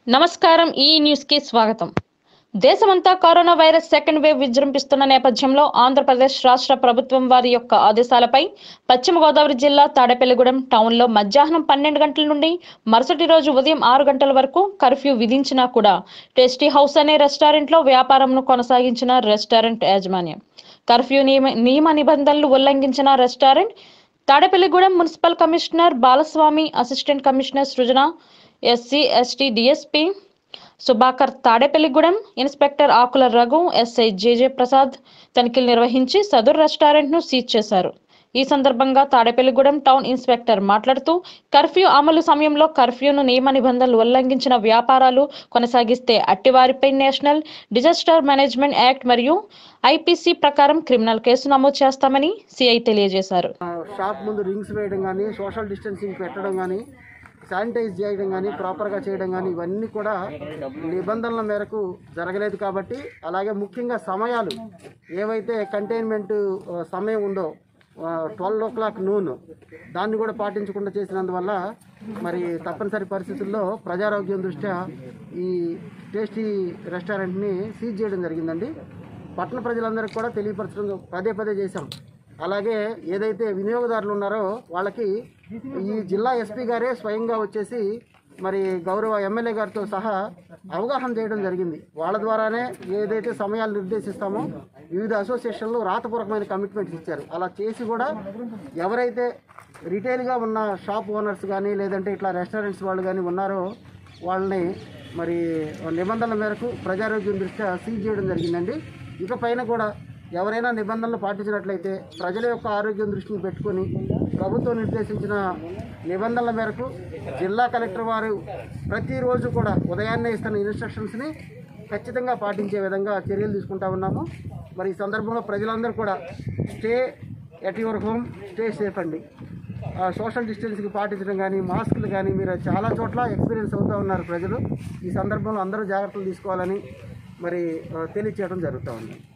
నమస్కారం ఈ న్యూస్ కి స్వాగతం దేశమంతా కరోనా వైరస్ సెకండ్ వేవ్ విజృంభిస్తున్న నేపథ్యంలో ఆంధ్రప్రదేశ్ రాష్ట్ర ప్రభుత్వం వారి యొక్క ఆదేశాలపై పశ్చిమ గోదావరి జిల్లా తాడేపల్లిగూడెం టౌన్లో మధ్యాహ్నం పన్నెండు గంటల నుండి మరుసటి రోజు ఉదయం ఆరు గంటల వరకు కర్ఫ్యూ విధించినా కూడా టేస్టీ హౌస్ అనే రెస్టారెంట్లో వ్యాపారంను కొనసాగించిన రెస్టారెంట్ యాజమాన్యం కర్ఫ్యూ నియమ నియమ నిబంధనలు ఉల్లంఘించిన restaurant Tadepalligudem municipal commissioner Balaswamy assistant commissioner Srujana SC ST DSP Subhakar Tadepalligudem inspector Akula Raghu SI J J Prasad తనిఖీలు నిర్వహించి సదరు రెస్టారెంట్ను సీజ్ చేశారు ఈ సందర్భంగా తాడేపల్లిగూడెం టౌన్ ఇన్స్పెక్టర్ మాట్లాడుతూ కర్ఫ్యూ అమలు సమయంలో కర్ఫ్యూను నియమ నిబంధనలు ఉల్లంఘించిన వ్యాపారాలు కొనసాగిస్తే అట్టివారిపై నేషనల్ డిజాస్టర్ మేనేజ్మెంట్ యాక్ట్ మరియు ఐపీసీ ప్రకారం క్రిమినల్ కేసు నమోదు చేస్తామని సిఐ తెలియజేశారు షాప్ ముందు రింగ్స్ వేయడం కానీ సోషల్ డిస్టెన్సింగ్ పెట్టడం కానీ శానిటైజ్ చేయడం కానీ ప్రాపర్గా చేయడం కానీ ఇవన్నీ కూడా నిబంధనల మేరకు జరగలేదు కాబట్టి అలాగే ముఖ్యంగా సమయాలు ఏవైతే కంటైన్మెంట్ ఆ, సమయం ఉందో ట్వెల్వ్ ఓ క్లాక్ నూన్ దాన్ని కూడా పాటించకుండా చేసినందువల్ల మరి తప్పనిసరి పరిస్థితుల్లో ప్రజారోగ్యం దృష్ట్యా ఈ టేస్టీ రెస్టారెంట్ని సీజ్ చేయడం జరిగిందండి పట్టణ ప్రజలందరికీ కూడా తెలియపరచడం పదే పదే చేశాం అలాగే ఏదైతే వినియోగదారులు ఉన్నారో వాళ్ళకి ఈ జిల్లా ఎస్పీ గారే స్వయంగా వచ్చేసి మరి గౌరవ ఎమ్మెల్యే గారితో సహా అవగాహన చేయడం జరిగింది వాళ్ళ ద్వారానే ఏదైతే సమయాలు నిర్దేశిస్తామో వివిధ అసోసియేషన్లు రాతపూర్వకమైన కమిట్మెంట్స్ ఇచ్చారు అలా చేసి కూడా ఎవరైతే రిటైల్గా ఉన్న షాప్ ఓనర్స్ కానీ లేదంటే ఇట్లా రెస్టారెంట్స్ వాళ్ళు కానీ ఉన్నారో వాళ్ళని మరి నిబంధనల మేరకు ప్రజారోగ్యం దృష్ట్యా సీజ్ చేయడం జరిగిందండి ఇక పైన కూడా ఎవరైనా నిబంధనలు పాటించినట్లయితే ప్రజల యొక్క ఆరోగ్యం దృష్టిని పెట్టుకొని ప్రభుత్వం నిర్దేశించిన నిబంధనల మేరకు జిల్లా కలెక్టర్ వారు ప్రతిరోజు కూడా ఉదయాన్నే ఇస్తున్న ఇన్స్ట్రక్షన్స్ని ఖచ్చితంగా పాటించే విధంగా చర్యలు తీసుకుంటా ఉన్నాము మరి ఈ సందర్భంగా ప్రజలందరూ కూడా stay at your home stay safe అండి ఆ, సోషల్ డిస్టెన్స్కి పాటించడం కానీ మాస్కులు కానీ మీరు చాలా చోట్ల ఎక్స్పీరియన్స్ అవుతూ ఉన్నారు ప్రజలు ఈ సందర్భంలో అందరూ జాగ్రత్తలు తీసుకోవాలని మరి ఆ, తెలియచేయడం జరుగుతూ ఉంది